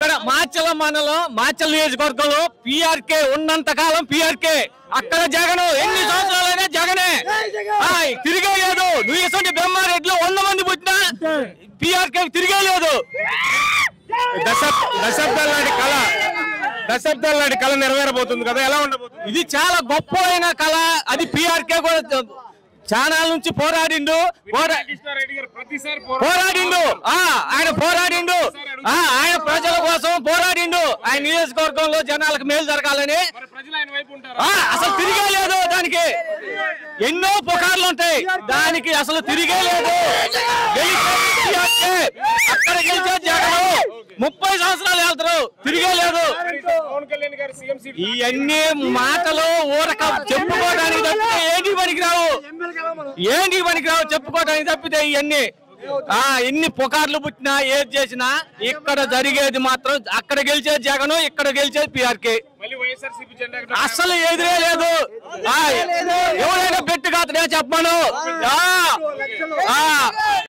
ఇక్కడ మాచల మండలం మాచల నియోజకవర్గంలో పిఆర్కే ఉన్నంత కాలం పిఆర్కే అక్కడ జగన్ ఎన్ని సంవత్సరాలైనా జగనే ఆయ్, తిరిగే లేదు నువ్వు ఇసంటి బెమ్మారెడ్లు వంద మంది పుట్టినా పిఆర్కే తిరిగే లేదు దశ దశాబ్దాల నాటి కళ దశాబ్దాల నాటి కళ నెరవేరబోతుంది కదా ఎలా ఉండబోతుంది ఇది చాలా గొప్ప అయిన కళ అది పిఆర్కే కూడా చాలా నుంచి పోరాడిండు పోరా కృష్ణారెడ్డి గారు ప్రతిసారి పోరాడిండు ఆ ఆయన పోరాడిండు ఆ ఆయన ప్రజల కోసం పోరాడిండు ఆయన నియోజకవర్గంలో జనాలకు మేలు జరగాలని ప్రజలు ఆయన వైపు ఉంటారు ఆ అసలు తిరిగే లేదు దానికి ఎన్నో పుకార్లు ఉంటాయి దానికి అసలు తిరిగే లేదు గెలిచేది PRK. అక్కడ గెలిచే జగన్ ముప్పై సంవత్సరాలు వెళ్తారు తిరిగే లేదు పవన్ కళ్యాణ్ గారు సీఎం సీట్ ఇవన్నీ మాటలు ఊరక చెప్పుకోవడానికి తప్పితే ఏంటి పనికిరావు ఏంటి పనికిరావు చెప్పుకోవడానికి తప్పితే ఇవన్నీ ఆ ఎన్ని పుకార్లు పుట్టినా ఏది చేసినా ఇక్కడ జరిగేది మాత్రం అక్కడ గెలిచేది జగన్ ఇక్కడ గెలిచేది పిఆర్కే మళ్ళీ వైఎస్ఆర్సీపీ జెండా అస్సలు ఎదురే లేదు ఆ, ఎవరైనా పెట్టుగా చెప్పమను ఆ, ఆ,